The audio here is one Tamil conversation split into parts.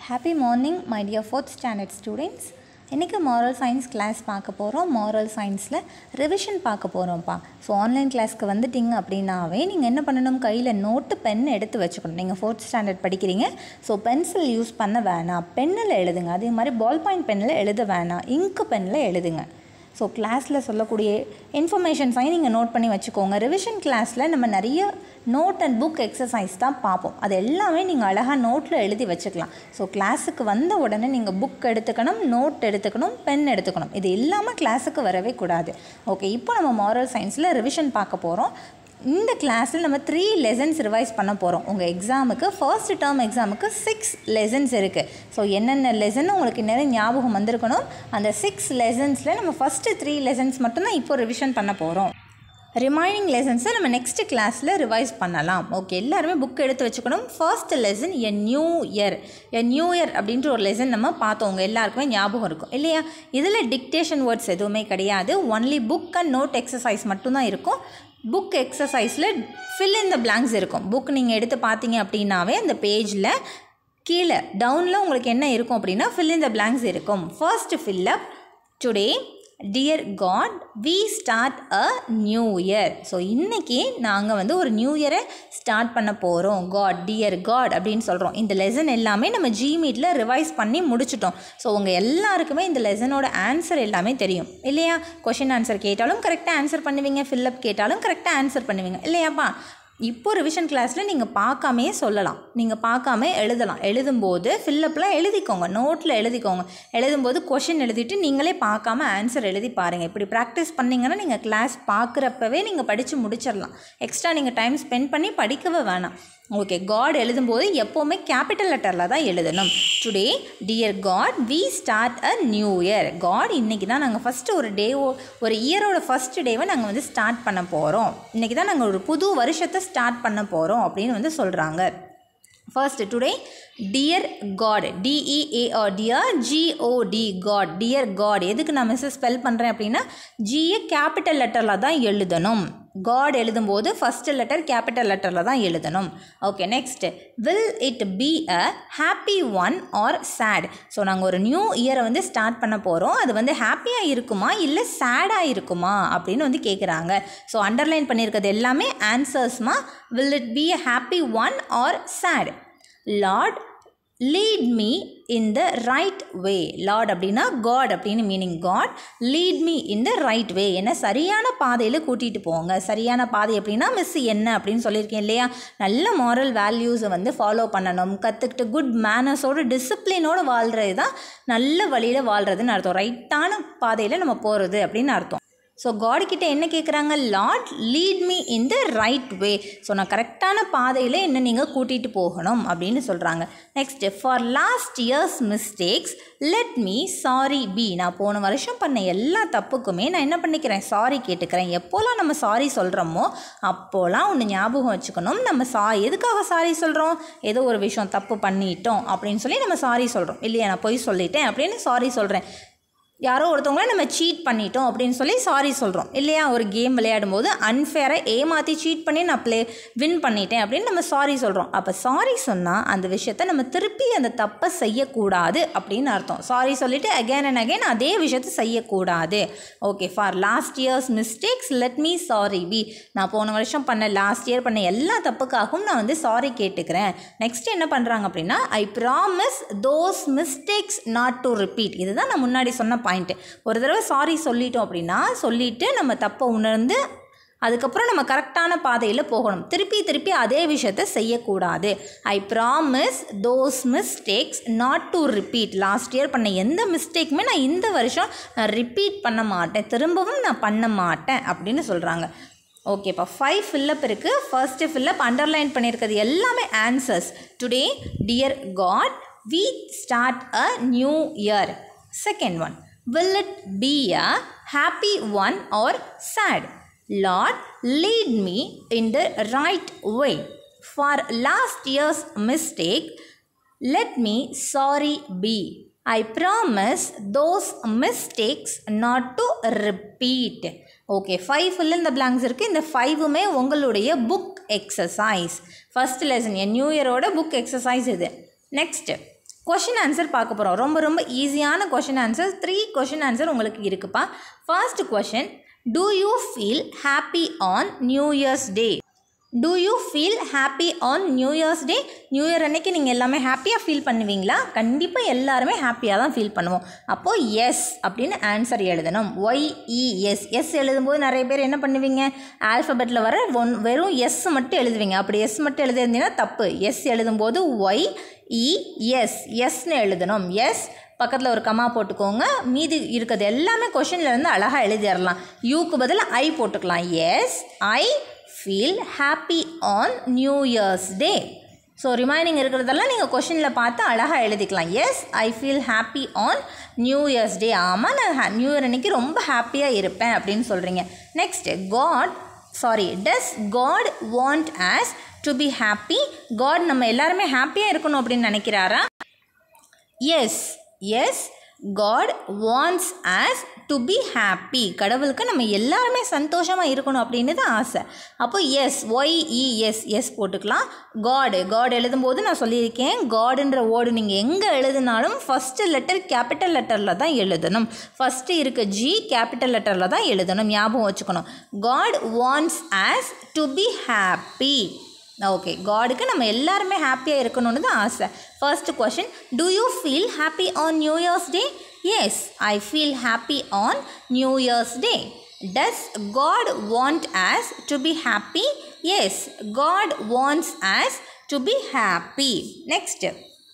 Happy morning my dear fourth standard students இன்றைக்கி மாரல் சயின்ஸ் கிளாஸ் பார்க்க போகிறோம் மாரல் சயின்ஸில் ரிவிஷன் பார்க்க போகிறோம்ப்பா ஸோ ஆன்லைன் கிளாஸ்க்கு வந்துட்டீங்க அப்படின்னாவே நீங்கள் என்ன பண்ணணும் கையில் நோட்டு பென் எடுத்து வச்சுக்கணும் நீங்கள் ஃபோர்த் ஸ்டாண்டர்ட் படிக்கிறீங்க ஸோ பென்சில் யூஸ் பண்ண வேணாம் பென்னில் எழுதுங்க அதே மாதிரி பால் பாயிண்ட் பென்னில் எழுத வேணாம் இங்கு பென்னில் எழுதுங்க ஸோ கிளாஸில் சொல்லக்கூடிய இன்ஃபர்மேஷன்ஸையும் நீங்கள் நோட் பண்ணி வச்சுக்கோங்க ரிவிஷன் கிளாஸில் நம்ம நிறைய நோட் அண்ட் புக் எக்ஸசைஸ் தான் பார்ப்போம் அது எல்லாமே நீங்கள் அழகாக நோட்டில் எழுதி வச்சுக்கலாம் ஸோ கிளாஸுக்கு வந்த உடனே நீங்கள் புக் எடுத்துக்கணும் நோட் எடுத்துக்கணும் பென் எடுத்துக்கணும் இது இல்லாமல் கிளாஸுக்கு வரவே கூடாது ஓகே இப்போ நம்ம மாரல் சயின்ஸில் ரிவிஷன் பார்க்க போகிறோம் இந்த கிளாஸில் நம்ம த்ரீ லெசன்ஸ் ரிவைஸ் பண்ண போகிறோம் உங்கள் எக்ஸாமுக்கு ஃபர்ஸ்ட் டேர்ம் எக்ஸாமுக்கு சிக்ஸ் லெசன்ஸ் இருக்குது ஸோ என்னென்ன லெசன் உங்களுக்கு நிறைய ஞாபகம் வந்திருக்கணும் அந்த சிக்ஸ் லெசன்ஸில் நம்ம ஃபஸ்ட்டு த்ரீ லெசன்ஸ் மட்டும்தான் இப்போ ரிவிஷன் பண்ண போகிறோம் ரிமைனிங் லெசன்ஸை நம்ம நெக்ஸ்ட் கிளாஸில் ரிவைஸ் பண்ணலாம் ஓகே எல்லாருமே புக் எடுத்து வச்சுக்கணும் first lesson a new year a new year அப்படின்ற ஒரு லெசன் நம்ம பார்த்தோம் உங்கள் எல்லாருக்குமே ஞாபகம் இருக்கும் இல்லையா இதில் டிக்டேஷன் வேர்ட்ஸ் எதுவுமே கிடையாது only book and note exercise மட்டும்தான் இருக்கும் புக் எக்ஸசைஸில் ஃபில் இன் த பிளாங்க்ஸ் இருக்கும் புக் நீங்கள் எடுத்து பார்த்தீங்க அப்படின்னாவே அந்த பேஜில் கீழே டவுனில் உங்களுக்கு என்ன இருக்கும் அப்படின்னா ஃபில் இன் த பிளாங்க்ஸ் இருக்கும் first fill up today dear God we start a new year so இன்றைக்கி நாங்கள் வந்து ஒரு நியூ இயரை ஸ்டார்ட் பண்ண போகிறோம் காட் டியர் காட் அப்படின்னு சொல்கிறோம் இந்த லெசன் எல்லாமே நம்ம ஜிமீட்டில் ரிவைஸ் பண்ணி முடிச்சிட்டோம் ஸோ உங்கள் எல்லாருக்குமே இந்த லெசனோட ஆன்சர் எல்லாமே தெரியும் இல்லையா கொஷின் ஆன்சர் கேட்டாலும் கரெக்டாக ஆன்சர் பண்ணுவீங்க ஃபில்லப் கேட்டாலும் கரெக்டாக ஆன்சர் பண்ணுவீங்க இல்லையாப்பா இப்போ ரிவிஷன் கிளாஸில் நீங்கள் பார்க்காமே சொல்லலாம் நீங்கள் பார்க்காம எழுதலாம் எழுதும்போது ஃபில்லப்லாம் எழுதிக்கோங்க நோட்டில் எழுதிக்கோங்க எழுதும்போது கொஷின் எழுதிட்டு நீங்களே பார்க்காம ஆன்சர் எழுதி பாருங்கள் இப்படி ப்ராக்டிஸ் பண்ணிங்கன்னா நீங்கள் கிளாஸ் பார்க்குறப்பவே நீங்கள் படித்து முடிச்சிடலாம் எக்ஸ்ட்ரா நீங்கள் டைம் ஸ்பெண்ட் பண்ணி படிக்கவே வேணாம் ஓகே காட் எழுதும்போது எப்போவுமே கேபிட்டல் லெட்டரில் தான் எழுதணும் today dear God we start a new year God இன்றைக்கி தான் நாங்கள் ஃபஸ்ட்டு ஒரு டே ஒரு இயரோட ஃபஸ்ட் டேவை நாங்கள் வந்து ஸ்டார்ட் பண்ண போகிறோம் இன்றைக்கி தான் நாங்கள் ஒரு புது வருஷத்தை ஸ்டார்ட் பண்ண போகிறோம் அப்படின்னு வந்து சொல்கிறாங்க first today dear God D E A R dear G O D God dear God எதுக்கு நான் மிஸ்ஸஸ் ஸ்பெல் பண்ணுறேன் அப்படின்னா ஜியை கேபிட்டல் லெட்டரில் தான் எழுதணும் காட் எழுதும்போது ஃபஸ்ட்டு லெட்டர் கேபிட்டல் லெட்டரில் தான் எழுதணும் okay next will it be a happy one or sad so நாங்கள் ஒரு நியூ இயரை வந்து ஸ்டார்ட் பண்ண போகிறோம் அது வந்து ஹாப்பியாக இருக்குமா இல்லை சேடாக இருக்குமா அப்படின்னு வந்து கேட்குறாங்க ஸோ அண்டர்லைன் பண்ணியிருக்கிறது எல்லாமே ஆன்சர்ஸ்மா will it be a happy one or sad Lord lead me in the right way Lord அப்படின்னா காட் அப்படின்னு meaning God lead me in the right way என்ன சரியான பாதையில் கூட்டிகிட்டு போங்க சரியான பாதை அப்படின்னா மிஸ் என்ன அப்படின்னு சொல்லியிருக்கேன் இல்லையா நல்ல மாரல் வேல்யூஸை வந்து ஃபாலோ பண்ணணும் கற்றுக்கிட்டு குட் மேனர்ஸோட டிசிப்ளினோடு வாழ்கிறது தான் நல்ல வழியில் வாழ்கிறதுன்னு அர்த்தம் ரைட்டான பாதையில் நம்ம போகிறது அப்படின்னு அர்த்தம் ஸோ காட்கிட்ட என்ன கேட்குறாங்க Lord lead me in the right way so நான் கரெக்டான பாதையில் என்ன நீங்கள் கூட்டிகிட்டு போகணும் அப்படின்னு சொல்கிறாங்க next for last year's mistakes let me sorry be நான் போன வருஷம் பண்ண எல்லா தப்புக்குமே நான் என்ன பண்ணிக்கிறேன் சாரி கேட்டுக்கிறேன் எப்போல்லாம் நம்ம சாரி சொல்கிறோமோ அப்போலாம் ஒன்று ஞாபகம் வச்சுக்கணும் நம்ம சா எதுக்காக சாரி சொல்கிறோம் ஏதோ ஒரு விஷயம் தப்பு பண்ணிட்டோம் அப்படின்னு சொல்லி நம்ம சாரி சொல்கிறோம் இல்லையா நான் பொய் சொல்லிட்டேன் அப்படின்னு சாரி சொல்கிறேன் யாரோ ஒருத்தவங்கள நம்ம சீட் பண்ணிட்டோம் அப்படின்னு சொல்லி சாரி சொல்கிறோம் இல்லையா ஒரு கேம் விளையாடும் போது அன்ஃபேராக ஏமாற்றி சீட் பண்ணி நான் ப்ளே வின் பண்ணிட்டேன் அப்படின்னு நம்ம சாரி சொல்கிறோம் அப்போ சாரி சொன்னால் அந்த விஷயத்த நம்ம திருப்பி அந்த தப்பை செய்யக்கூடாது அப்படின்னு அர்த்தம் சாரி சொல்லிவிட்டு அகேன் அண்ட் அகேன் அதே விஷயத்த செய்யக்கூடாது okay for last year's mistakes let me sorry be நான் போன வருஷம் பண்ண லாஸ்ட் இயர் பண்ண எல்லா தப்புக்காகவும் நான் வந்து சாரி கேட்டுக்கிறேன் நெக்ஸ்ட் என்ன பண்ணுறாங்க அப்படின்னா I promise those mistakes not to repeat இதுதான் நான் முன்னாடி சொன்ன பாயிண்ட்டு ஒரு தடவை சாரி சொல்லிட்டோம் அப்படின்னா சொல்லிவிட்டு நம்ம தப்பை உணர்ந்து அதுக்கப்புறம் நம்ம கரெக்டான பாதையில் போகணும் திருப்பி திருப்பி அதே விஷயத்த செய்யக்கூடாது I promise those mistakes not to repeat last year பண்ண எந்த மிஸ்டேக்குமே நான் இந்த வருஷம் நான் ரிப்பீட் பண்ண மாட்டேன் திரும்பவும் நான் பண்ண மாட்டேன் அப்படின்னு சொல்கிறாங்க ஓகேப்பா ஃபைவ் ஃபில்லப் இருக்குது ஃபர்ஸ்ட்டு ஃபில்லப் அண்டர்லைன் பண்ணியிருக்கிறது எல்லாமே answers today dear God we start a new year second one will it be a happy one or sad Lord lead me in the right way for last year's mistake let me sorry be I promise those mistakes not to repeat okay five fill இந்த பிளாங்க்ஸ் இருக்குது இந்த ஃபைவுமே உங்களுடைய book exercise first lesson a new இயரோட புக் எக்ஸசைஸ் இது நெக்ஸ்ட்டு கொஷின் ஆன்சர் பார்க்க போகிறோம் ரொம்ப ரொம்ப ஈஸியான question answer three question answer உங்களுக்கு இருக்குப்பா first question do you feel happy on new year's day do you feel happy on new year's day new year அன்னைக்கு நீங்கள் எல்லாமே ஹாப்பியாக ஃபீல் பண்ணுவீங்களா கண்டிப்பாக எல்லாருமே ஹாப்பியாக தான் ஃபீல் பண்ணுவோம் அப்போது எஸ் அப்படின்னு ஆன்சர் எழுதணும் ஒய் இ எஸ் எஸ் எழுதும்போது நிறைய பேர் என்ன பண்ணுவீங்க ஆல்ஃபபெட்டில் வர ஒன் வெறும் எஸ் மட்டும் எழுதுவீங்க அப்படி எஸ் மட்டும் எழுதியிருந்தீங்கன்னா தப்பு எஸ் எழுதும்போது ஒய் இ எஸ் எஸ்னு எழுதணும் எஸ் பக்கத்தில் ஒரு கமா போட்டுக்கோங்க மீதி இருக்கிறது எல்லாமே கொஷினில் இருந்து அழகாக எழுதிடலாம் யூக்கு பதில் ஐ போட்டுக்கலாம் yes I feel happy on new year's day so remaining இருக்கிறதெல்லாம் நீங்கள் கொஷினில் பார்த்து அழகாக எழுதிக்கலாம் yes I feel happy on new year's day ஆமாம் நான் நியூ இயர் அன்னைக்கு ரொம்ப ஹாப்பியாக இருப்பேன் அப்படின்னு சொல்கிறீங்க next God sorry does God want us to be happy God நம்ம எல்லாருமே ஹாப்பியாக இருக்கணும் அப்படின்னு நினைக்கிறாரா yes yes God wants us to be happy கடவுளுக்கு நம்ம எல்லாருமே சந்தோஷமாக இருக்கணும் அப்படின்னு தான் ஆசை அப்போ yes Y E S yes போட்டுக்கலாம் காடு காட் எழுதும்போது நான் சொல்லியிருக்கேன் காடுன்ற வேர்டு நீங்கள் எங்கே எழுதினாலும் ஃபஸ்ட்டு லெட்டர் கேபிட்டல் லெட்டரில் தான் எழுதணும் ஃபஸ்ட்டு இருக்க ஜி கேபிட்டல் லெட்டரில் தான் எழுதணும் ஞாபகம் வச்சுக்கணும் God wants us to be happy okay காடுக்கு நம்ம எல்லாருமே ஹாப்பியாக இருக்கணும்னு தான் ஆசை first question do you feel happy on new year's day yes I feel happy on new year's day does God want us to be happy yes God wants us to be happy next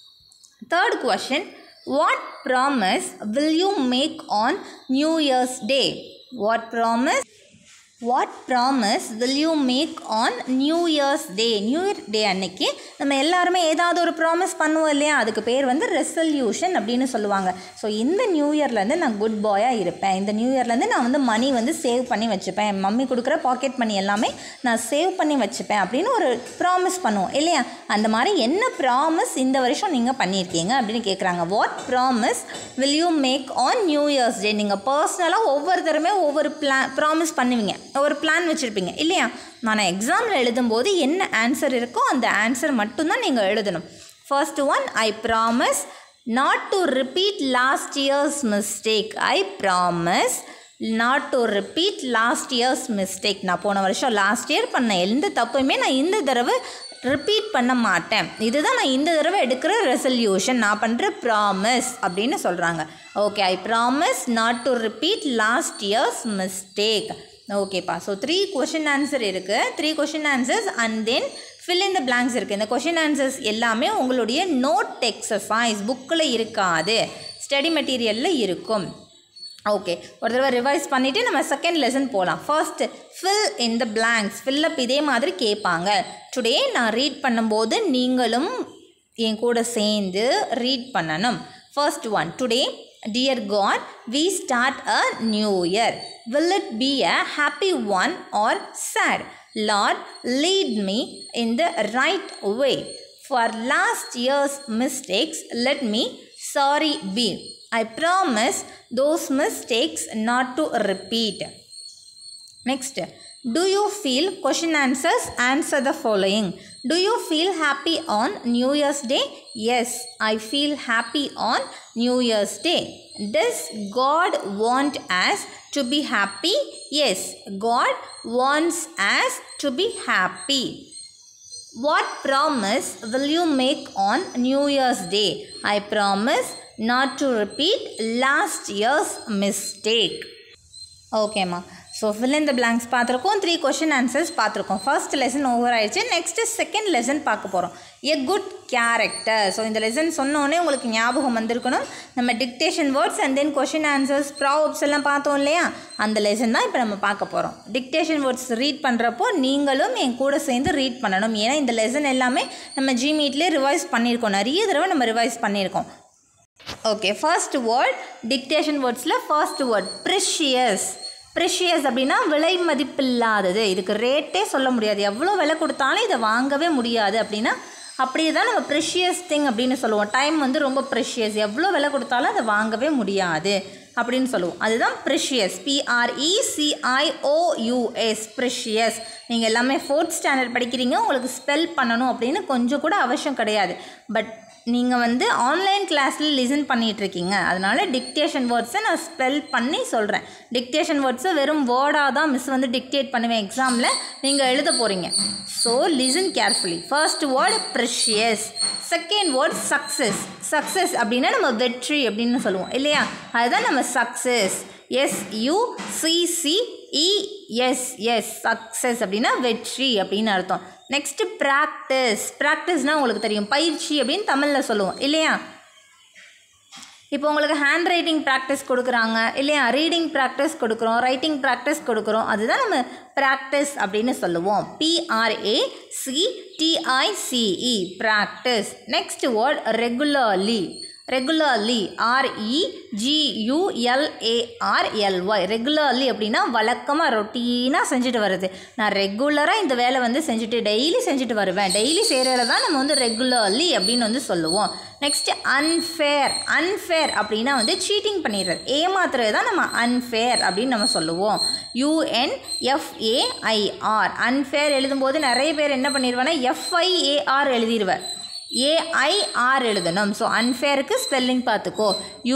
third question what promise will you make on new year's day what promise what promise will you make on new year's day new year day அன்னைக்கு நம்ம எல்லாருமே ஏதாவது ஒரு ப்ராமிஸ் பண்ணுவோம் இல்லையா அதுக்கு பேர் வந்து ரெசல்யூஷன் அப்படின்னு சொல்லுவாங்க ஸோ இந்த நியூ இயர்லேருந்து நான் குட் பாயாக இருப்பேன் இந்த நியூ இயர்லேருந்து நான் வந்து மணி வந்து சேவ் பண்ணி வச்சுப்பேன் என் மம்மி கொடுக்குற பாக்கெட் மணி எல்லாமே நான் சேவ் பண்ணி வச்சுப்பேன் அப்படின்னு ஒரு ப்ராமிஸ் பண்ணுவோம் இல்லையா அந்த மாதிரி என்ன ப்ராமிஸ் இந்த வருஷம் நீங்கள் பண்ணியிருக்கீங்க அப்படின்னு கேட்குறாங்க what promise will you make on new year's day நீங்கள் பர்சனலாக ஒவ்வொருத்தருமே ஒவ்வொரு பிளான் ப்ராமிஸ் பண்ணுவீங்க ஒரு பிளான் வச்சுருப்பீங்க இல்லையா நான் எக்ஸாமில் எழுதும்போது என்ன ஆன்சர் இருக்கோ அந்த ஆன்சர் மட்டும்தான் நீங்கள் எழுதணும் first one I promise not to repeat last year's mistake I promise not to repeat last year's mistake நான் போன வருஷம் லாஸ்ட் இயர் பண்ண எந்த தப்புமே நான் இந்த தடவை ரிப்பீட் பண்ண மாட்டேன் இதுதான் நான் இந்த தடவை எடுக்கிற ரெசல்யூஷன் நான் பண்ணுற ப்ராமிஸ் அப்படின்னு சொல்கிறாங்க okay I promise not to repeat last year's mistake ஓகேப்பா ஸோ த்ரீ கொஷின் ஆன்சர் இருக்குது three question answers and then fill in the blanks இருக்குது இந்த கொஷின் ஆன்சர்ஸ் எல்லாமே உங்களுடைய நோட் எக்ஸசைஸ் புக்கில் இருக்காது ஸ்டடி மெட்டீரியலில் இருக்கும் ஓகே ஒரு தடவை ரிவைஸ் பண்ணிவிட்டு நம்ம செகண்ட் லெசன் போகலாம் first fill in the blanks fill up இதே மாதிரி கேட்பாங்க டுடே நான் ரீட் பண்ணும்போது நீங்களும் என் கூட சேர்ந்து ரீட் பண்ணணும் first one today dear God we start a new year will it be a happy one or sad Lord lead me in the right way for last year's mistakes let me sorry be I promise those mistakes not to repeat. Next, do you feel question answers? Answer the following. Do you feel happy on New Year's Day? Yes, I feel happy on New Year's Day. Does God want us to be happy? Yes, God wants us to be happy. What promise will you make on New Year's Day? I promise not to repeat last year's mistake. ஓகேம்மா so fill in the blanks பார்த்துருக்கோம் த்ரீ கொஷின் ஆன்சர்ஸ் பார்த்துருக்கோம் ஃபர்ஸ்ட் லெசன் ஓவர் ஆயிடுச்சு நெக்ஸ்ட்டு செகண்ட் லெசன் பார்க்க போகிறோம் எ குட் கேரக்டர் ஸோ இந்த லெசன் சொன்னோடனே உங்களுக்கு ஞாபகம் வந்திருக்கணும் நம்ம dictation words and then question answers props எல்லாம் பார்த்தோம் இல்லையா அந்த லெசன் தான் இப்போ நம்ம பார்க்க போகிறோம் டிக்டேஷன் வேர்ட்ஸ் ரீட் பண்ணுறப்போ நீங்களும் என் கூட சேர்ந்து ரீட் பண்ணணும் ஏன்னா இந்த லெசன் எல்லாமே நம்ம ஜிமீட்லேயே ரிவைஸ் பண்ணியிருக்கோம் நிறைய தடவை நம்ம ரிவைஸ் பண்ணியிருக்கோம் ஓகே ஃபர்ஸ்ட் வேர்ட் டிக்டேஷன் வேர்ட்ஸில் ஃபர்ஸ்ட் வேர்ட் ப்ரிஷியஸ் ப்ரிஷியஸ் அப்படின்னா விலை மதிப்பில்லாதது இதுக்கு ரேட்டே சொல்ல முடியாது எவ்வளோ விலை கொடுத்தாலும் இதை வாங்கவே முடியாது அப்படின்னா அப்படியே தான் நம்ம ப்ரெஷியஸ் திங் அப்படின்னு சொல்லுவோம் டைம் வந்து ரொம்ப ப்ரெஷியஸ் எவ்வளோ விலை கொடுத்தாலும் அதை வாங்கவே முடியாது அப்படின்னு சொல்லுவோம் அதுதான் ப்ரெஷியஸ் பிஆர்இசிஐஓயூஎஸ் ப்ரெஷியஸ் நீங்கள் எல்லாமே ஃபோர்த் ஸ்டாண்டர்ட் படிக்கிறீங்க உங்களுக்கு ஸ்பெல் பண்ணணும் அப்படின்னு கொஞ்சம் கூட அவசியம் கிடையாது பட் நீங்கள் வந்து ஆன்லைன் கிளாஸில் லிசன் பண்ணிகிட்ருக்கீங்க அதனால டிக்டேஷன் வேர்ட்ஸை நான் ஸ்பெல் பண்ணி சொல்கிறேன் டிக்டேஷன் வேர்ட்ஸை வெறும் வேர்டாக தான் மிஸ் வந்து டிக்டேட் பண்ணுவேன் எக்ஸாமில் நீங்கள் எழுத போகிறீங்க so listen carefully first word precious second word success success அப்படின்னா நம்ம வெற்றி அப்படின்னு சொல்லுவோம் இல்லையா அதுதான் நம்ம success S U C C E S S success அப்படின்னா வெற்றி அப்படின்னு அர்த்தம் நெக்ஸ்ட்டு ப்ராக்டிஸ் ப்ராக்டிஸ்னால் உங்களுக்கு தெரியும் பயிற்சி அப்படின்னு தமிழில் சொல்லுவோம் இல்லையா இப்போ உங்களுக்கு ஹேண்ட் ரைட்டிங் ப்ராக்டிஸ் கொடுக்குறாங்க இல்லையா ரீடிங் ப்ராக்டிஸ் கொடுக்குறோம் ரைட்டிங் ப்ராக்டிஸ் கொடுக்குறோம் அதுதான் நம்ம ப்ராக்டிஸ் அப்படின்னு சொல்லுவோம் PRA C டிஐசிஇ practice next word regularly regularly ஆர்இஜியூஎல்ஏஆர்எல்ஒய் regularly அப்படின்னா வழக்கமாக ரொட்டீனாக செஞ்சுட்டு வருது நான் ரெகுலராக இந்த வேலை வந்து செஞ்சுட்டு டெய்லி செஞ்சுட்டு வருவேன் டெய்லி செய்கிறத தான் நம்ம வந்து ரெகுலர்லி அப்படின்னு வந்து சொல்லுவோம் நெக்ஸ்ட் அன்ஃபேர் அன்ஃபேர் அப்படின்னா வந்து சீட்டிங் பண்ணிடுறது ஏமாத்துறது தான் நம்ம அன்ஃபேர் அப்படின்னு நம்ம சொல்லுவோம் யூஎன்எஃப்ஏஐஆர் அன்ஃபேர் எழுதும்போது நிறைய பேர் என்ன பண்ணிடுவேன்னா எஃப்ஐஏஆர் எழுதிடுவேன் ஏஐஆர் எழுதணும் ஸோ அன்ஃபேருக்கு ஸ்பெல்லிங் பார்த்துக்கோ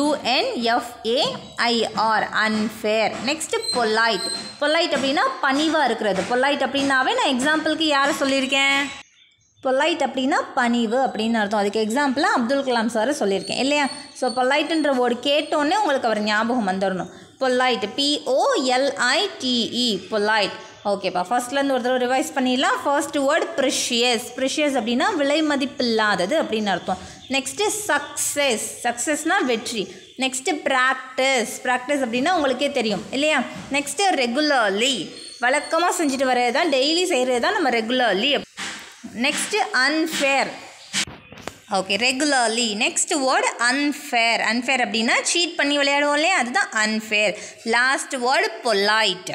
U N F A I R unfair next polite polite அப்படின்னா பணிவாக இருக்கிறது பொலைட் அப்படின்னாவே நான் எக்ஸாம்பிளுக்கு யாரை சொல்லியிருக்கேன் பொலைட் அப்படின்னா பணிவு அப்படின்னு அர்த்தம் அதுக்கு எக்ஸாம்பிளாக அப்துல் கலாம் சார் சொல்லியிருக்கேன் இல்லையா ஸோ பொலைட்டுன்ற வேர்டு கேட்டோன்னே உங்களுக்கு அவர் ஞாபகம் வந்துடணும் பொலைட் பிஓஎல்ஐடிஇ பொலைட் ஓகேப்பா ஃபர்ஸ்ட்லேருந்து ஒரு தடவை ரிவைஸ் பண்ணிடலாம் ஃபர்ஸ்ட் வேர்ட் ப்ரிஷியஸ் ப்ரிஷியஸ் அப்படின்னா விலை மதிப்பில்லாதது அப்படின்னு அர்த்தம் நெக்ஸ்ட்டு சக்ஸஸ் சக்ஸஸ்னால் வெற்றி நெக்ஸ்ட்டு ப்ராக்டிஸ் ப்ராக்டிஸ் அப்படின்னா உங்களுக்கே தெரியும் இல்லையா நெக்ஸ்ட்டு ரெகுலர்லி வழக்கமாக செஞ்சுட்டு வர்றது தான் டெய்லி செய்கிறது தான் நம்ம regularly next unfair okay regularly next word unfair unfair அப்படின்னா சீட் பண்ணி விளையாடுவோம் இல்லையா அதுதான் unfair last word polite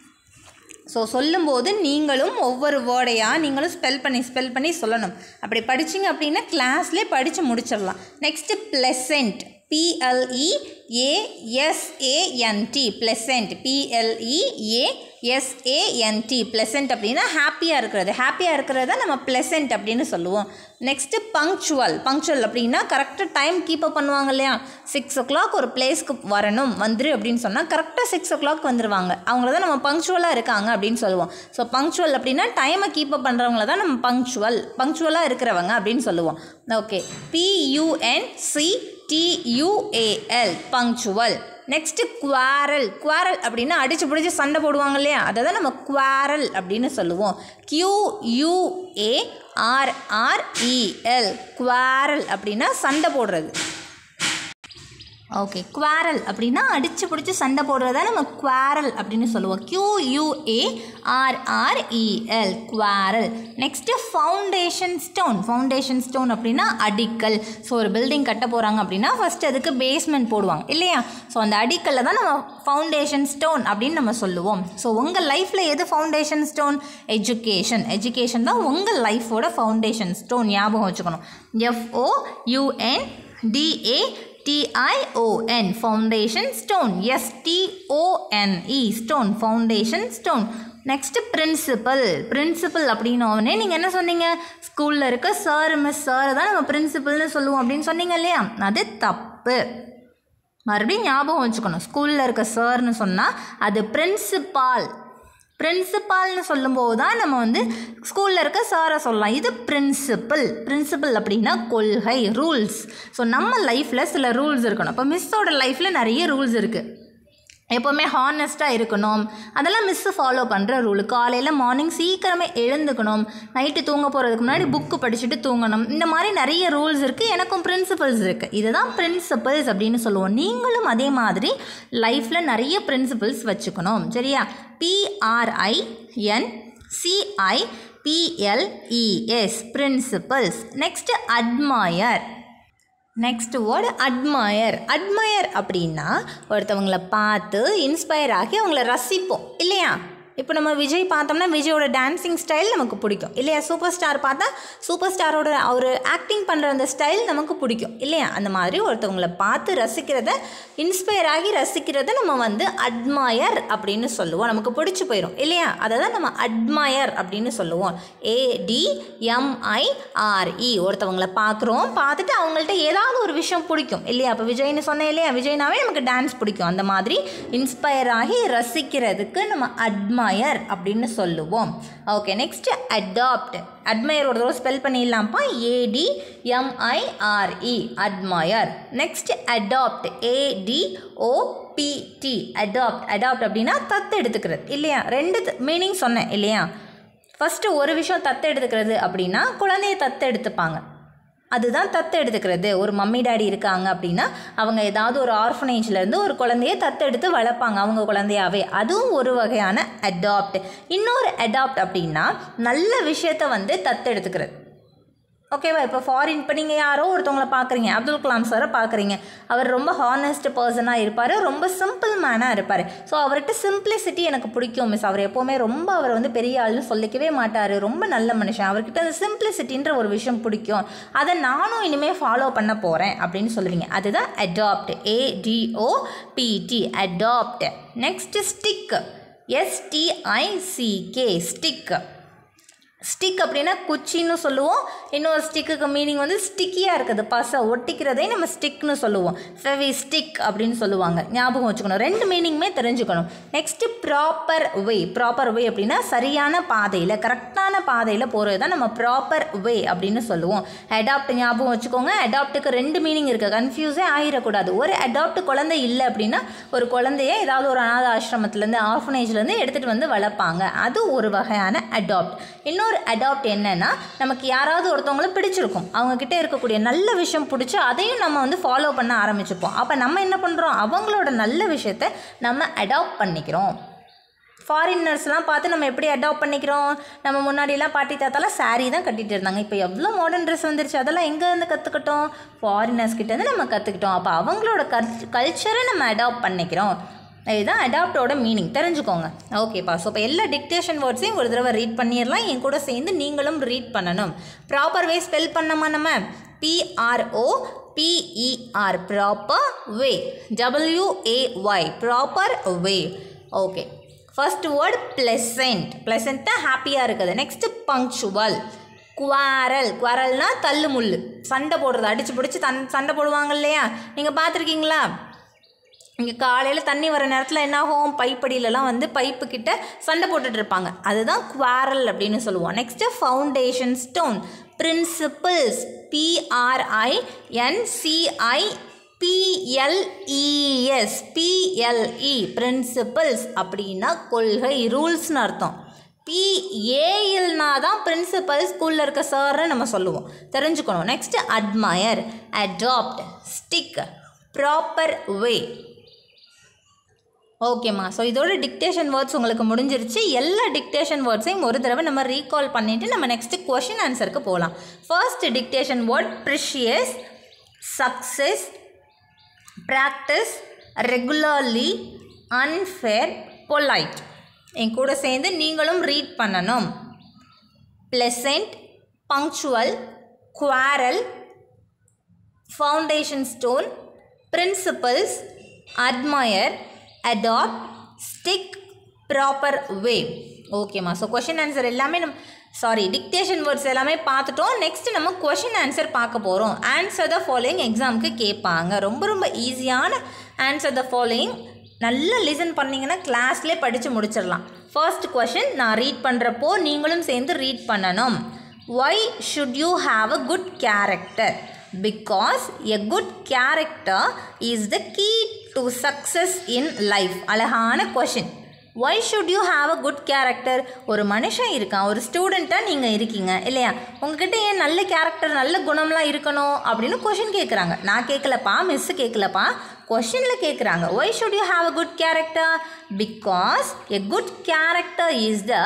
so சொல்லும்போது நீங்களும் ஒவ்வொரு வேர்டையாக நீங்களும் ஸ்பெல் பண்ணி ஸ்பெல் பண்ணி சொல்லணும் அப்படி படிச்சிங்க அப்படின்னா கிளாஸ்லேயே படித்து முடிச்சிடலாம் next pleasant P L E A S A N T pleasant P L E A S A N T pleasant அப்படின்னா ஹாப்பியாக இருக்கிறது ஹாப்பியாக இருக்கிறத நம்ம ப்ளெசன்ட் அப்படின்னு சொல்லுவோம் நெக்ஸ்ட்டு பங்க்சுவல் பங்க்சுவல் அப்படின்னா கரெக்டாக டைம் கீப் அப் பண்ணுவாங்க இல்லையா சிக்ஸ் ஓ கிளாக் ஒரு பிளேஸ்க்கு வரணும் வந்துரு அப்படின்னு சொன்னால் கரெக்டாக சிக்ஸ் ஓ கிளாக் வந்துடுவாங்க அவங்கள தான் நம்ம பங்க்சுவலாக இருக்காங்க அப்படின்னு சொல்லுவோம் ஸோ பங்க்சுவல் அப்படின்னா டைமை கீப் அப் பண்ணுறவங்கள தான் நம்ம பங்க்சுவல் பங்க்சுவலாக இருக்கிறவங்க அப்படின்னு சொல்லுவோம் okay P U N C T U A L punctual next quarrel quarrel அப்படின்னா அடிச்சு பிடிச்சி சண்டை போடுவாங்க இல்லையா அதை தான் நம்ம குவாரல் அப்படின்னு சொல்லுவோம் கியூயூஏ ஆர்ஆர்இஎல் குவாரல் அப்படின்னா சண்டை போடுறது ஓகே குவாரல் அப்படின்னா அடிச்சு பிடிச்சி சண்டை போடுறதா நம்ம குவாரல் அப்படின்னு சொல்லுவோம் Q U A R R E L quarrel next foundation stone foundation stone அப்படின்னா அடிக்கல் ஸோ ஒரு பில்டிங் கட்ட போகிறாங்க அப்படின்னா ஃபஸ்ட்டு அதுக்கு பேஸ்மெண்ட் போடுவாங்க இல்லையா ஸோ அந்த அடிக்கல்ல தான் நம்ம ஃபவுண்டேஷன் ஸ்டோன் அப்படின்னு நம்ம சொல்லுவோம் ஸோ உங்கள் லைஃப்பில் எது ஃபவுண்டேஷன் ஸ்டோன் எஜுகேஷன் எஜுகேஷன் தான் உங்கள் லைஃபோட ஃபவுண்டேஷன் ஸ்டோன் ஞாபகம் வச்சுக்கணும் F O U N D A T I O N foundation stone S T O N E stone foundation stone next principal principal அப்படின்னோடனே நீங்கள் என்ன சொன்னீங்க ஸ்கூலில் இருக்க சார் மிஸ் சார் தான் நம்ம பிரின்சிபல்னு சொல்லுவோம் அப்படின்னு சொன்னீங்க இல்லையா அது தப்பு மறுபடியும் ஞாபகம் வச்சுக்கணும் ஸ்கூலில் இருக்க சார்னு சொன்னால் அது பிரின்சிபால் பிரின்சிபால்னு சொல்லும்போது தான் நம்ம வந்து ஸ்கூலில் இருக்க சாரை சொல்லலாம் இது பிரின்சிபல் பிரின்சிபல் அப்படின்னா கொள்கை ரூல்ஸ் ஸோ நம்ம லைஃப்பில் சில ரூல்ஸ் இருக்கணும் இப்போ மிஸ்ஸோட லைஃப்பில் நிறைய ரூல்ஸ் இருக்குது எப்போவுமே ஹானஸ்ட்டாக இருக்கணும் அதெல்லாம் மிஸ்ஸு ஃபாலோ பண்ணுற ரூல் காலையில் மார்னிங் சீக்கிரமே எழுந்துக்கணும் நைட்டு தூங்க போகிறதுக்கு முன்னாடி புக்கு படிச்சுட்டு தூங்கணும் இந்த மாதிரி நிறைய ரூல்ஸ் இருக்குது எனக்கும் பிரின்சிபல்ஸ் இருக்குது இதுதான் பிரின்சிபல்ஸ் அப்படின்னு சொல்லுவோம் நீங்களும் அதே மாதிரி லைஃப்பில் நிறைய பிரின்சிபல்ஸ் வச்சுக்கணும் சரியா P R I N C I P L E S principles next admire next word admire admire அப்படின்னா ஒருத்தவங்கள பார்த்து இன்ஸ்பயர் ஆகி அவங்கள ரசிப்போம் இல்லையா இப்போ நம்ம விஜய் பார்த்தோம்னா விஜயோட டான்ஸிங் ஸ்டைல் நமக்கு பிடிக்கும் இல்லையா சூப்பர் ஸ்டார் பார்த்தா சூப்பர் ஸ்டாரோட அவர் ஆக்டிங் பண்ணுற அந்த ஸ்டைல் நமக்கு பிடிக்கும் இல்லையா அந்த மாதிரி ஒருத்தவங்களை பார்த்து ரசிக்கிறத இன்ஸ்பயர் ஆகி ரசிக்கிறத நம்ம வந்து அட்மயர் அப்படின்னு சொல்லுவோம் நமக்கு பிடிச்சி போயிடும் இல்லையா அதை தான் நம்ம அட்மயர் அப்படின்னு சொல்லுவோம் ஏடிஎம்ஐஆர்இ ஒருத்தவங்களை பார்க்குறோம் பார்த்துட்டு அவங்கள்ட்ட ஏதாவது ஒரு விஷயம் பிடிக்கும் இல்லையா அப்போ விஜய்னு சொன்னேன் இல்லையா விஜய்னாவே நமக்கு டான்ஸ் பிடிக்கும் அந்த மாதிரி இன்ஸ்பயர் ஆகி ரசிக்கிறதுக்கு நம்ம அட்மயர் அப்படின்னு சொல்லுவோம் ஓகே நெக்ஸ்ட் அடாப்ட் அட்மயர் ஒரு தடவை ஸ்பெல் பண்ணிடலாம்ப்பா A D M I R E admire next adopt A D O P T adopt adopt அப்படின்னா தத்து எடுத்துக்கிறது இல்லையா ரெண்டு மீனிங் சொன்னேன் இல்லையா ஃபஸ்ட்டு ஒரு விஷயம் தத்து எடுத்துக்கிறது அப்படின்னா குழந்தைய தத்து எடுத்துப்பாங்க அதுதான் தத்து எடுத்துக்கிறது ஒரு மம்மி டாடி இருக்காங்க அப்படின்னா அவங்க ஏதாவது ஒரு ஆர்ஃபனேஜ்லேருந்து ஒரு குழந்தைய தத்தெடுத்து வளர்ப்பாங்க அவங்க குழந்தையாவே அதுவும் ஒரு வகையான அடாப்ட் இன்னொரு அடாப்ட் அப்படின்னா நல்ல விஷயத்த வந்து தத்தெடுத்துக்கிறது ஓகேவா இப்போ ஃபாரின் இப்போ நீங்கள் யாரோ ஒருத்தவங்கள பார்க்குறீங்க அப்துல் கலாம் சாரை பார்க்குறீங்க அவர் ரொம்ப ஹானஸ்ட் பர்சனாக இருப்பார் ரொம்ப சிம்பிள் மேனாக இருப்பார் ஸோ அவர்கிட்ட சிம்பிளிசிட்டி எனக்கு பிடிக்கும் மிஸ் அவர் எப்போவுமே ரொம்ப அவர் வந்து பெரிய ஆள்னு சொல்லிக்கவே மாட்டார் ரொம்ப நல்ல மனுஷன் அவர்கிட்ட அந்த சிம்பிளிசிட்டின்ற ஒரு விஷயம் பிடிக்கும் அதை நானும் இனிமேல் ஃபாலோ பண்ண போகிறேன் அப்படின்னு சொல்லுவீங்க அதுதான் adopt A D O P T adopt next stick S T I C K stick stick அப்படின்னா குச்சின்னு சொல்லுவோம் இன்னொரு ஸ்டிக்குக்கு மீனிங் வந்து ஸ்டிக்கியாக இருக்குது பசை ஒட்டிக்கிறதே நம்ம ஸ்டிக்னு சொல்லுவோம் ஃபெவி ஸ்டிக் அப்படின்னு சொல்லுவாங்க ஞாபகம் வச்சுக்கணும் ரெண்டு மீனிங்குமே தெரிஞ்சுக்கணும் next proper way proper way அப்படின்னா சரியான பாதையில் கரெக்டான பாதையில் போகிறது தான் நம்ம ப்ராப்பர் வே அப்படின்னு சொல்லுவோம் அடாப்ட் ஞாபகம் வச்சுக்கோங்க அடாப்ட்டுக்கு ரெண்டு மீனிங் இருக்குது கன்ஃபியூஸே ஆகிடக்கூடாது ஒரு அடாப்ட் குழந்தை இல்லை அப்படின்னா ஒரு குழந்தைய ஏதாவது ஒரு அனாத ஆசிரமத்துலேருந்து ஆர்ஃபனேஜ்லேருந்து எடுத்துகிட்டு வந்து வளர்ப்பாங்க அது ஒரு வகையான அடாப்ட் இன்னொரு இன்னொரு அடாப்ட் என்னன்னா நமக்கு யாராவது ஒருத்தவங்கள பிடிச்சிருக்கும் அவங்கக்கிட்ட இருக்கக்கூடிய நல்ல விஷயம் பிடிச்சி அதையும் நம்ம வந்து ஃபாலோ பண்ண ஆரம்பிச்சுப்போம் அப்போ நம்ம என்ன பண்ணுறோம் அவங்களோட நல்ல விஷயத்த நம்ம அடாப்ட் பண்ணிக்கிறோம் ஃபாரினர்ஸ்லாம் பார்த்து நம்ம எப்படி அடாப்ட் பண்ணிக்கிறோம் நம்ம முன்னாடிலாம் பாட்டி தாத்தாலாம் சாரீ தான் கட்டிட்டு இருந்தாங்க இப்போ எவ்வளோ மாடர்ன் ட்ரெஸ் வந்துருச்சு அதெல்லாம் எங்கேருந்து கற்றுக்கிட்டோம் ஃபாரினர்ஸ் கிட்டேருந்து நம்ம கற்றுக்கிட்டோம் அப்போ அவங்களோட கல்ச் கல்ச்சரை நம்ம அடாப்ட் பண்ணிக்கிறோம் இதுதான் அடாப்டோட மீனிங் தெரிஞ்சுக்கோங்க ஓகேப்பா ஸோ இப்போ எல்லா டிக்டேஷன் வேர்ட்ஸையும் ஒரு தடவை ரீட் பண்ணிடலாம் என் கூட சேர்ந்து நீங்களும் ரீட் பண்ணணும் ப்ராப்பர் வே ஸ்பெல் பண்ணோமா நம்ம P R O P E R proper way W A Y proper way okay first word pleasant ப்ளசண்ட்டாக ஹாப்பியாக இருக்குது நெக்ஸ்ட்டு பங்க்சுவல் குவாரல் குவாரல்னா தள்ளு முள்ளு சண்டை போடுறது அடித்து பிடிச்சி தன் சண்டை போடுவாங்க இல்லையா நீங்கள் பார்த்துருக்கீங்களா இங்கே காலையில் தண்ணி வர நேரத்தில் என்ன ஆகும் பைப்படியிலலாம் வந்து பைப்பு கிட்ட சண்டை போட்டுட்டு இருப்பாங்க அதுதான் குவாரல் அப்படின்னு சொல்லுவோம் next foundation stone principles P R I N C I P L E S P L E principles அப்படின்னா கொள்கை ரூல்ஸ்னு அர்த்தம் பிஏஎல்னா தான் பிரின்சிபல் ஸ்கூலில் இருக்க சார்னு நம்ம சொல்லுவோம் தெரிஞ்சுக்கணும் next admire adopt stick proper way ஓகேம்மா ஸோ இதோட டிக்டேஷன் வேர்ட்ஸ் உங்களுக்கு முடிஞ்சிருச்சு எல்லா டிக்டேஷன் வேர்ட்ஸையும் ஒரு தடவை நம்ம ரீகால் பண்ணிவிட்டு நம்ம நெக்ஸ்ட்டு கொஷின் ஆன்சருக்கு போகலாம் first dictation word precious success practice regularly unfair polite என் கூட சேர்ந்து நீங்களும் ரீட் பண்ணணும் pleasant punctual quarrel foundation stone principles admire adopt stick proper way ஓகேம்மா ஸோ கொஷின் ஆன்சர் எல்லாமே நம்ம சாரி டிக்டேஷன் வேர்ட்ஸ் எல்லாமே பார்த்துட்டோம் நெக்ஸ்ட் நம்ம கொஷின் ஆன்சர் பார்க்க போகிறோம் ஆன்சர் த ஃபாலோயிங் எக்ஸாமுக்கு கேட்பாங்க ரொம்ப ரொம்ப ஈஸியான ஆன்சர் த ஃபாலோயிங் நல்லா லிசன் பண்ணிங்கன்னா கிளாஸ்லேயே படித்து முடிச்சிடலாம் ஃபர்ஸ்ட் கொஷின் நான் ரீட் பண்ணுறப்போ நீங்களும் சேர்ந்து ரீட் பண்ணணும் why should you have a good character because a good character is the key to success in life அழகான question why should you have a good character ஒரு மனுஷன் இருக்கான் ஒரு ஸ்டூடெண்ட்டாக நீங்கள் இருக்கீங்க இல்லையா உங்ககிட்ட ஏன் நல்ல கேரக்டர் நல்ல குணம்லாம் இருக்கணும் அப்படின்னு கொஷின் கேட்குறாங்க நான் கேட்கலப்பா மிஸ்ஸு கேட்கலப்பா கொஷினில் கேட்குறாங்க why should you have a good character because a good character is the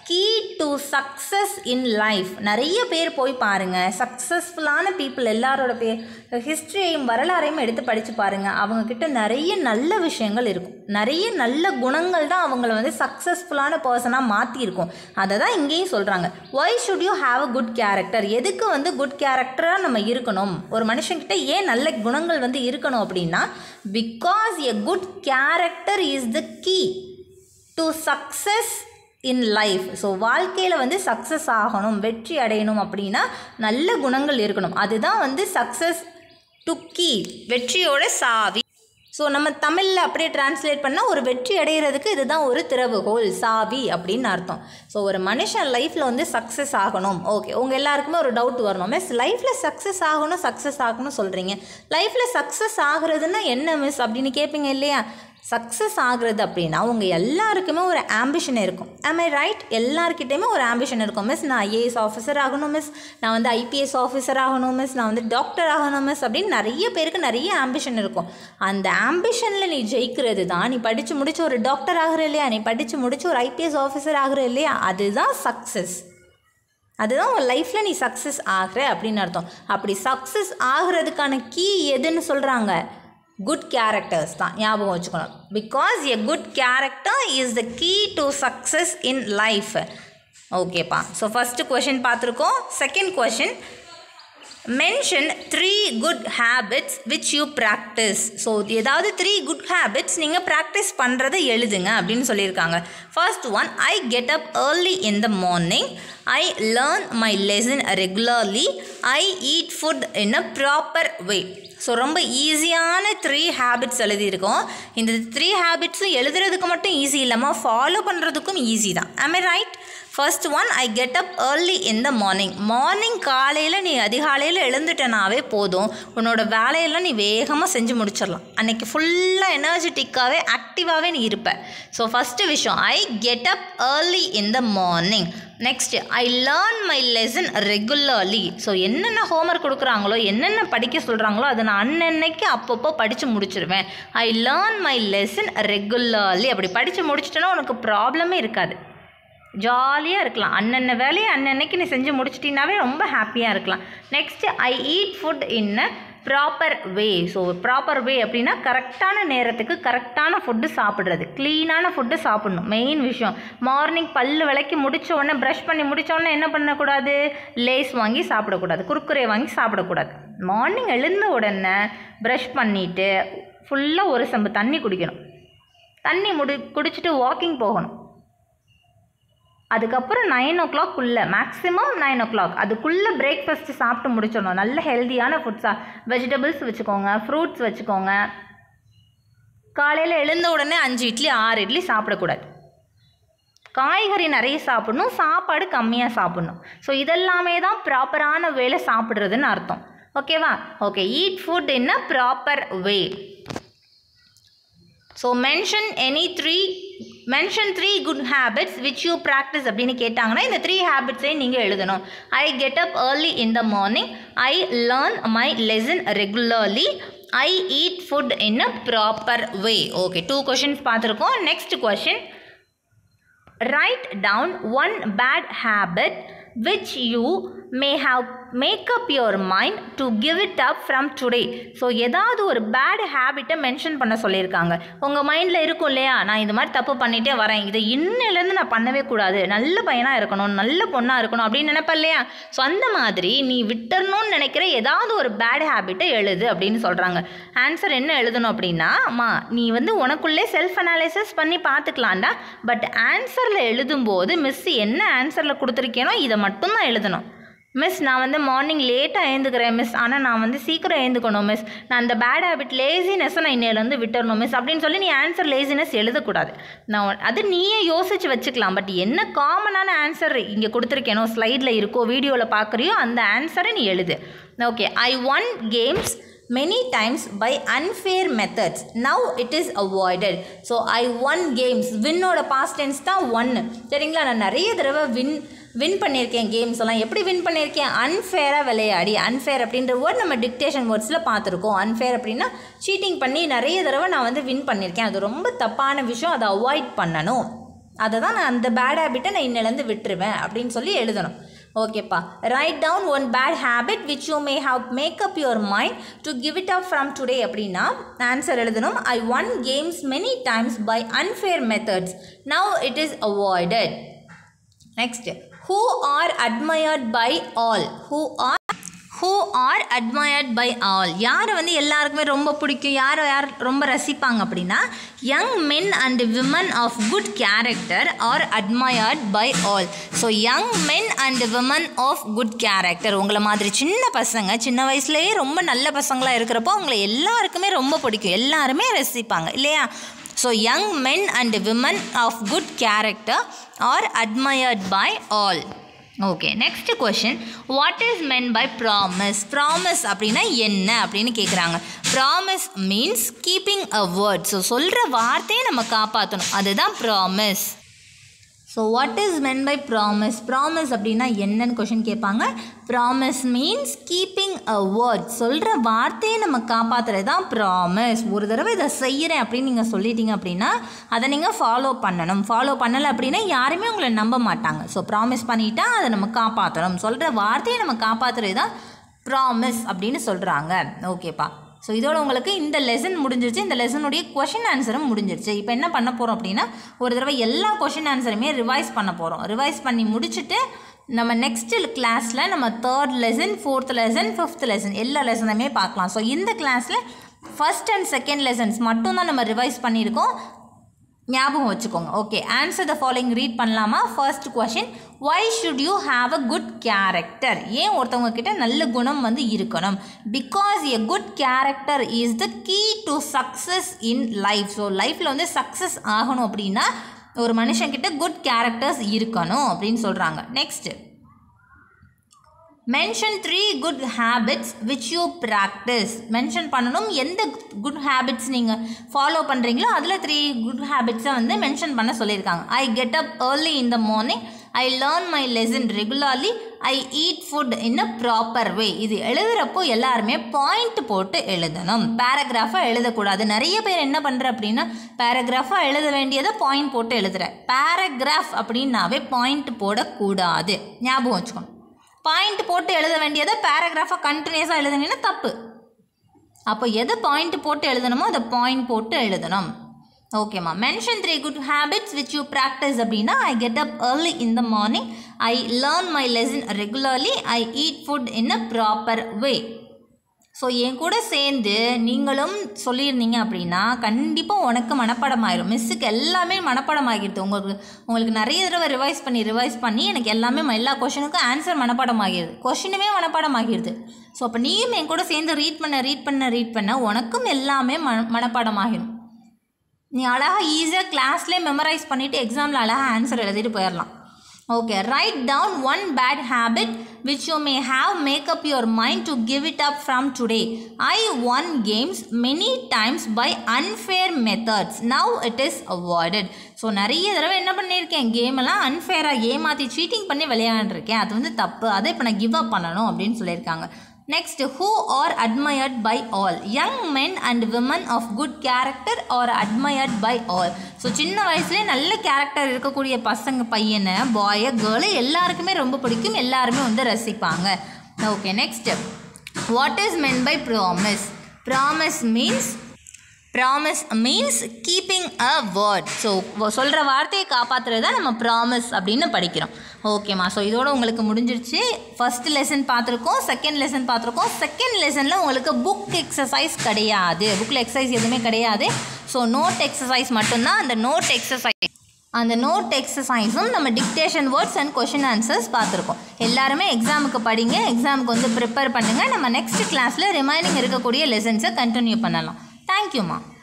key to success in life நிறைய பேர் போய் பாருங்கள் சக்ஸஸ்ஃபுல்லான பீப்புள் எல்லாரோட பேர் ஹிஸ்ட்ரியையும் வரலாறையும் எடுத்து படித்து பாருங்கள் அவங்கக்கிட்ட நிறைய நல்ல விஷயங்கள் இருக்கும் நிறைய நல்ல குணங்கள் தான் அவங்கள வந்து சக்ஸஸ்ஃபுல்லான பர்சனாக மாற்றிருக்கும் அதை தான் இங்கேயும் சொல்கிறாங்க why should you have a good character எதுக்கு வந்து குட் கேரக்டராக நம்ம இருக்கணும் ஒரு மனுஷங்கிட்ட ஏன் நல்ல குணங்கள் வந்து இருக்கணும் அப்படின்னா because a good character is the key to success in life so வாழ்க்கையில் வந்து சக்ஸஸ் ஆகணும் வெற்றி அடையணும் அப்படின்னா நல்ல குணங்கள் இருக்கணும் அதுதான் வந்து சக்ஸஸ் டு கீ வெற்றியோட சாவி ஸோ நம்ம தமிழில் அப்படியே டிரான்ஸ்லேட் பண்ணால் ஒரு வெற்றி அடைகிறதுக்கு இதுதான் ஒரு திறவுகோல் சாவி அப்படின்னு அர்த்தம் ஸோ ஒரு மனுஷன் லைஃப்பில் வந்து சக்ஸஸ் ஆகணும் ஓகே உங்கள் எல்லாருக்குமே ஒரு டவுட் வரணும் மிஸ் லைஃப்பில் சக்ஸஸ் ஆகணும் சக்ஸஸ் ஆகணும் சொல்கிறீங்க லைஃப்பில் சக்ஸஸ் ஆகுறதுன்னா என்ன மிஸ் அப்படின்னு கேட்பீங்க இல்லையா சக்ஸஸ் ஆகுறது அப்படின்னா உங்கள் எல்லாருக்குமே ஒரு ஆம்பிஷன் இருக்கும் am I ரைட் எல்லாருக்கிட்டேயுமே ஒரு ஆம்பிஷன் இருக்கும் மிஸ் நான் ஐஏஎஸ் ஆஃபீஸர் ஆகணும் மிஸ் நான் வந்து ஐபிஎஸ் ஆஃபீஸர் ஆகணும் மிஸ் நான் வந்து டாக்டர் ஆகணும் மிஸ் அப்படின்னு நிறைய பேருக்கு நிறைய ஆம்பிஷன் இருக்கும் அந்த ஆம்பிஷனில் நீ ஜெயிக்கிறது தான் நீ படித்து முடிச்சு ஒரு டாக்டர் ஆகுற இல்லையா நீ படித்து முடிச்சு ஒரு ஐபிஎஸ் ஆஃபீஸர் ஆகுற இல்லையா அதுதான் சக்ஸஸ் அதுதான் உன் லைஃப்பில் நீ சக்ஸஸ் ஆகுற அப்படின்னு அர்த்தம் அப்படி சக்ஸஸ் ஆகுறதுக்கான கீ எதுன்னு சொல்கிறாங்க குட் கேரக்டர்ஸ் தான் ஞாபகம் வச்சுக்கணும் because a good character is the key to success in life ஓகேப்பா ஸோ ஃபஸ்ட்டு கொஷின் பார்த்துருக்கோம் second question mention three good habits which you practice so ஏதாவது த்ரீ குட் ஹேபிட்ஸ் நீங்கள் ப்ராக்டிஸ் பண்ணுறதை எழுதுங்க அப்படின்னு சொல்லியிருக்காங்க first one I get up early in the morning I learn my lesson regularly I eat food in a proper way so ரொம்ப ஈஸியான த்ரீ ஹேபிட்ஸ் எழுதியிருக்கோம் இந்த த்ரீ ஹேபிட்ஸும் எழுதுறதுக்கு மட்டும் ஈஸி இல்லாமல் ஃபாலோ பண்ணுறதுக்கும் ஈஸி தான் I write first one I get up early in the morning morning காலையில் நீ அதிகாலையில் எழுந்துட்டனாவே போதும் உன்னோட வேலையெல்லாம் நீ வேகமாக செஞ்சு முடிச்சிடலாம் அன்னைக்கு ஃபுல்லாக எனர்ஜெட்டிக்காகவே ஆக்டிவாகவே நீ இருப்ப ஸோ ஃபஸ்ட்டு விஷயம் I get up early in the morning next I learn my lesson regularly so என்னென்ன ஹோம்ஒர்க் கொடுக்குறாங்களோ என்னென்ன படிக்க சொல்கிறாங்களோ அதை நான் அன்னன்னைக்கு அப்பப்போ படித்து முடிச்சிருவேன் I learn my lesson regularly அப்படி படித்து முடிச்சிட்டேன்னா உனக்கு ப்ராப்ளமே இருக்காது ஜாலியாக இருக்கலாம் அன்னன்ன வேலையை அன்னன்னைக்கு நீ செஞ்சு முடிச்சிட்டினாவே ரொம்ப ஹாப்பியாக இருக்கலாம் next I eat food in proper way so proper way அப்படின்னா கரெக்டான நேரத்துக்கு கரெக்டான ஃபுட்டு சாப்பிட்றது க்ளீனான ஃபுட்டு சாப்பிடணும் மெயின் விஷயம் மார்னிங் பல்லு விளக்கி முடிச்ச உடனே ப்ரஷ் பண்ணி முடிச்ச உடனே என்ன பண்ணக்கூடாது லேஸ் வாங்கி சாப்பிடக்கூடாது குறுக்குறே வாங்கி சாப்பிடக்கூடாது மார்னிங் எழுந்த உடனே ப்ரஷ் பண்ணிவிட்டு ஃபுல்லாக ஒரு செம்பு தண்ணி குடிக்கணும் தண்ணி முடி குடிச்சிட்டு வாக்கிங் போகணும் அதுக்கப்புறம் நைன் ஓ கிளாக்குள்ளே மேக்ஸிமம் நைன் ஓ கிளாக் அதுக்குள்ளே பிரேக்ஃபாஸ்ட்டு சாப்பிட்டு முடிச்சிடணும் நல்ல ஹெல்த்தியான ஃபுட்ஸாக வெஜிடபிள்ஸ் வச்சுக்கோங்க ஃப்ரூட்ஸ் வச்சுக்கோங்க காலையில் எழுந்த உடனே அஞ்சு இட்லி ஆறு இட்லி சாப்பிடக்கூடாது காய்கறி நிறைய சாப்பிடணும் சாப்பாடு கம்மியாக சாப்பிடணும் ஸோ இதெல்லாமே தான் ப்ராப்பரான வேலை சாப்பிட்றதுன்னு அர்த்தம் ஓகேவா okay eat food in a proper way so mention any three mention three good habits which you practice அப்படின்னு கேட்டாங்கன்னா இந்த த்ரீ ஹேபிட்ஸையும் நீங்கள் எழுதணும் I get up early in the morning I learn my lesson regularly I eat food in a proper way okay two questions பார்த்துருக்கோம் next question write down one bad habit which you may have make up your mind to give it up from today so ஏதாவது ஒரு பேட் ஹேபிட்டை மென்ஷன் பண்ண சொல்லியிருக்காங்க உங்கள் மைண்டில் இருக்கும் இல்லையா நான் இது மாதிரி தப்பு பண்ணிகிட்டே வரேன் இதை இன்னிலேருந்து நான் பண்ணவே கூடாது நல்ல பையனாக இருக்கணும் நல்ல பொண்ணாக இருக்கணும் அப்படின்னு நினைப்ப இல்லையா ஸோ அந்த மாதிரி நீ விட்டுறணும்னு நினைக்கிற ஏதாவது ஒரு பேட் ஹேபிட்டை எழுது அப்படின்னு சொல்கிறாங்க ஆன்சர் என்ன எழுதணும் அப்படின்னா அம்மா நீ வந்து உனக்குள்ளே செல்ஃப் அனாலிசிஸ் பண்ணி பார்த்துக்கலாம்டா பட் ஆன்சரில் எழுதும்போது மிஸ் என்ன ஆன்சரில் கொடுத்துருக்கேனோ இதை மட்டும்தான் எழுதணும் மிஸ் நான் வந்து மார்னிங் லேட்டாக எழுந்துக்கிறேன் மிஸ் ஆனால் நான் வந்து சீக்கிரம் எழுந்துக்கணும் மிஸ் நான் அந்த பேட் ஹேபிட் லேசினஸை நான் இன்னையிலேருந்து விட்டுறணும் மிஸ் அப்படின்னு சொல்லி நீ ஆன்சர் லேசினஸ் எழுதக்கூடாது நான் அது நீயே யோசிச்சு வச்சுக்கலாம் பட் என்ன காமனான ஆன்சர் இங்கே கொடுத்துருக்கேனோ ஸ்லைடில் இருக்கோ வீடியோவில் பார்க்குறியோ அந்த ஆன்சரை நீ எழுது okay I won games many times by unfair methods now it is avoided so I won games வின்னோட பாஸ்ட் டென்ஸ் தான் ஒன்று சரிங்களா நான் நிறைய தடவை வின் வின் பண்ணியிருக்கேன் கேம்ஸ் எல்லாம் எப்படி வின் பண்ணியிருக்கேன் அன்ஃபேராக விளையாடி அன்ஃபேர் அப்படின்ற வேர்ட் நம்ம டிக்டேஷன் வேர்ட்ஸில் பார்த்துருக்கோம் அன்ஃபேர் அப்படின்னா சீட்டிங் பண்ணி நிறைய தடவை நான் வந்து வின் பண்ணியிருக்கேன் அது ரொம்ப தப்பான விஷயம் அதை அவாய்ட் பண்ணணும் அதை தான் நான் அந்த பேட் ஹேபிட்டை நான் இன்னிலேருந்து விட்டுருவேன் அப்படின்னு சொல்லி எழுதணும் ஓகேப்பா write down one bad habit which you may have make up your mind to give it up from today அப்படின்னா ஆன்சர் எழுதணும் I won games many times by unfair methods now it is avoided next who are admired by all who are who are admired by all யாரை வந்து எல்லாருக்குமே ரொம்ப பிடிக்கும் யாரை யார் ரொம்ப ரசிப்பாங்க அப்படின்னா young men and women of good character are admired by all so young men and women of good character உங்களை மாதிரி சின்ன பசங்க சின்ன வயசுலேயே ரொம்ப நல்ல பசங்களாக இருக்கிறப்போ அவங்கள எல்லாருக்குமே ரொம்ப பிடிக்கும் எல்லாருமே ரசிப்பாங்க இல்லையா so young men and women of good character are admired by all okay next question what is meant by promise promise அப்படின்னா என்ன அப்படின்னு கேட்குறாங்க promise means keeping a word so சொல்கிற வார்த்தையை நம்ம காப்பாற்றணும் அதுதான் promise so what is meant by promise promise அப்படின்னா என்னன்னு கொஷின் கேட்பாங்க promise means keeping a word சொல்கிற வார்த்தையை நம்ம காப்பாற்றுறது தான் ப்ராமிஸ் ஒரு தடவை இதை செய்கிறேன் அப்படின்னு நீங்கள் சொல்லிட்டீங்க அப்படின்னா அதை நீங்கள் ஃபாலோ பண்ணணும் ஃபாலோ பண்ணலை அப்படின்னா யாருமே உங்களை நம்ப மாட்டாங்க ஸோ ப்ராமிஸ் பண்ணிட்டா அதை நம்ம காப்பாற்றணும் சொல்கிற வார்த்தையை நம்ம காப்பாற்றுறது தான் ப்ராமிஸ் அப்படின்னு சொல்கிறாங்க ஓகேப்பா ஸோ இதோட உங்களுக்கு இந்த லெசன் முடிஞ்சிருச்சு இந்த லெசனுடைய கொஷின் ஆன்சரும் முடிஞ்சிருச்சு இப்போ என்ன பண்ண போகிறோம் அப்படின்னா ஒரு தடவை எல்லா கொஷின் ஆன்சருமே ரிவைஸ் பண்ண போகிறோம் ரிவைஸ் பண்ணி முடிச்சுட்டு நம்ம நெக்ஸ்ட் கிளாஸில் நம்ம third lesson fourth lesson fifth lesson எல்லா லெசனுமே பார்க்கலாம் ஸோ இந்த கிளாஸில் ஃபஸ்ட் அண்ட் செகண்ட் லெசன்ஸ் மட்டும்தான் நம்ம ரிவைஸ் பண்ணியிருக்கோம் ஞாபகம் வச்சுக்கோங்க okay answer the following read பண்ணலாமா first question why should you have a good character ஏன் ஒருத்தவங்க கிட்ட நல்ல குணம் வந்து இருக்கணும் because a good character is the key to success in life so லைஃப்பில் வந்து சக்ஸஸ் ஆகணும் அப்படின்னா ஒரு மனுஷன்கிட்ட குட் கேரக்டர்ஸ் இருக்கணும் அப்படின்னு சொல்கிறாங்க next mention three good habits which you practice mention பண்ணணும் எந்த குட் ஹேபிட்ஸ் நீங்கள் ஃபாலோ பண்ணுறீங்களோ அதில் த்ரீ குட் ஹேபிட்ஸை வந்து மென்ஷன் பண்ண சொல்லியிருக்காங்க I get up early in the morning I learn my lesson regularly I eat food in a proper way இது எழுதுகிறப்போ எல்லாருமே பாயிண்ட் போட்டு எழுதணும் பேராகிராஃபாக எழுதக்கூடாது நிறைய பேர் என்ன பண்ணுற அப்படின்னா பேராகிராஃபாக எழுத வேண்டியதை பாயிண்ட் போட்டு எழுதுற பேராகிராஃப் அப்படின்னாவே பாயிண்ட் போடக்கூடாது ஞாபகம் வச்சுக்கணும் பாயிண்ட் போட்டு எழுத வேண்டியதை பேராகிராஃபாக கண்டினியூஸாக எழுதுனீங்கன்னா தப்பு அப்போ எது பாயிண்ட் போட்டு எழுதணுமோ அதை பாயிண்ட் போட்டு எழுதணும் ஓகேம்மா mention three good habits which you practice அப்படின்னா I get up early in the morning I learn my lesson regularly I eat food in a proper way so என் கூட சேர்ந்து நீங்களும் சொல்லியிருந்தீங்க அப்படின்னா கண்டிப்பாக உனக்கு மனப்பாடம் ஆயிரும் மிஸ்ஸுக்கு எல்லாமே மனப்பாடம் ஆகிடுது உங்களுக்கு உங்களுக்கு நிறைய தடவை ரிவைஸ் பண்ணி ரிவைஸ் பண்ணி எனக்கு எல்லாமே ம- எல்லா கொஷனுக்கும் ஆன்சர் மனப்பாடம் ஆகிடுது கொஷினுமே மனப்பாடம் ஆகிடுது ஸோ அப்போ நீயும் என் கூட சேர்ந்து ரீட் பண்ண ரீட் பண்ண ரீட் பண்ண உனக்கும் எல்லாமே மன மனப்பாடம் ஆகிடும் நீ அழகாக ஈஸியாக கிளாஸ்லேயே மெமரைஸ் பண்ணிவிட்டு எக்ஸாமில் அழகாக ஆன்சர் எழுதிட்டு போயிடலாம் okay write down one bad habit which you may have make up your mind to give it up from today I won games many times by unfair methods now it is avoided so நிறைய தடவை என்ன பண்ணியிருக்கேன் கேமெல்லாம் அன்ஃபேராக ஏமாற்றி சீட்டிங் பண்ணி விளையாண்டுருக்கேன் அது வந்து தப்பு அதை இப்போ நான் கிவ் அப் பண்ணணும் அப்படின்னு சொல்லியிருக்காங்க next who are admired by all young men and women of good character are admired by all so சின்ன வயசுலேயே நல்ல கேரக்டர் இருக்கக்கூடிய பசங்க பையனை பாயை கேர்ளு எல்லாருக்குமே ரொம்ப பிடிக்கும் எல்லாருமே வந்து ரசிப்பாங்க okay next what is meant by promise promise means promise means keeping a word so சொல்கிற வார்த்தையை காப்பாற்றுறது தான் நம்ம ப்ராமிஸ் அப்படின்னு படிக்கிறோம் ஓகேம்மா ஸோ இதோட உங்களுக்கு முடிஞ்சிருச்சு ஃபர்ஸ்ட் லெசன் பார்த்துருக்கோம் செகண்ட் லெசன் பார்த்துருக்கோம் செகண்ட் லெசனில் உங்களுக்கு புக் எக்ஸசைஸ் கிடையாது புக்கில் எக்ஸசைஸ் எதுவுமே கிடையாது ஸோ நோட் எக்ஸசைஸ் மட்டும்தான் அந்த நோட் எக்ஸசைஸ் அந்த நோட் எக்ஸசைஸும் நம்ம dictation words and question answers பார்த்துருக்கோம் எல்லாருமே எக்ஸாமுக்கு படிங்க எக்ஸாமுக்கு வந்து ப்ரிப்பேர் பண்ணுங்கள் நம்ம நெக்ஸ்ட் கிளாஸில் ரிமைனிங் இருக்கக்கூடிய லெசன்ஸை கண்டினியூ பண்ணலாம் தேங்க்யூம்மா